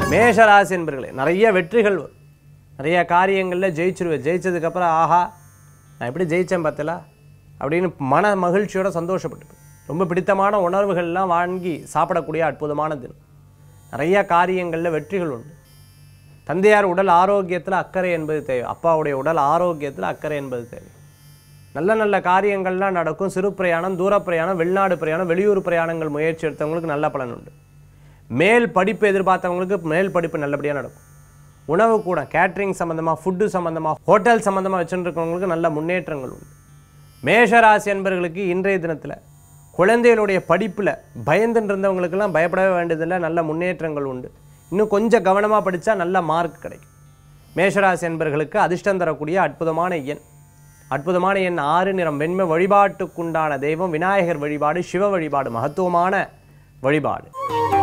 மேஷராசி என்பர்களே நிறைய வெற்றிகள் வரும் நிறைய காரியங்களில் ஜெயிச்சிருவேன் ஜெயிச்சதுக்கப்புறம் ஆஹா நான் எப்படி ஜெயித்தேன் பார்த்தல அப்படின்னு மன மகிழ்ச்சியோட சந்தோஷப்பட்டு ரொம்ப பிடித்தமான உணர்வுகள்லாம் வாங்கி சாப்பிடக்கூடிய அற்புதமான தினம் நிறைய காரியங்களில் வெற்றிகள் உண்டு தந்தையார் உடல் ஆரோக்கியத்தில் அக்கறை என்பது தேவை அப்பாவுடைய உடல் ஆரோக்கியத்தில் அக்கறை என்பது தேவை நல்ல நல்ல காரியங்கள்லாம் நடக்கும் சிறு பிரயாணம் தூர பிரயாணம் வெளிநாடு பிரயாணம் வெளியூர் பிரயாணங்கள் முயற்சி எடுத்தவங்களுக்கு நல்ல பலன் உண்டு மேல் படிப்பு எதிர்பார்த்தவங்களுக்கு மேல் படிப்பு நல்லபடியாக நடக்கும் உணவு கூட கேட்ரிங் சம்மந்தமாக ஃபுட்டு சம்மந்தமாக ஹோட்டல் சம்மந்தமாக வச்சுருக்கவங்களுக்கு நல்ல முன்னேற்றங்கள் உண்டு மேஷராசி என்பவர்களுக்கு இன்றைய தினத்தில் குழந்தைகளுடைய படிப்பில் பயந்துட்டு இருந்தவங்களுக்கெல்லாம் பயப்படவே வேண்டியதில்லை நல்ல முன்னேற்றங்கள் உண்டு இன்னும் கொஞ்சம் கவனமாக படித்தா நல்ல மார்க் கிடைக்கும் மேஷராசி என்பவர்களுக்கு அதிர்ஷ்டம் தரக்கூடிய அற்புதமான எண் அற்புதமான எண் ஆறு நிறம் வெண்மை வழிபாட்டுக்குண்டான தெய்வம் விநாயகர் வழிபாடு சிவ வழிபாடு மகத்துவமான வழிபாடு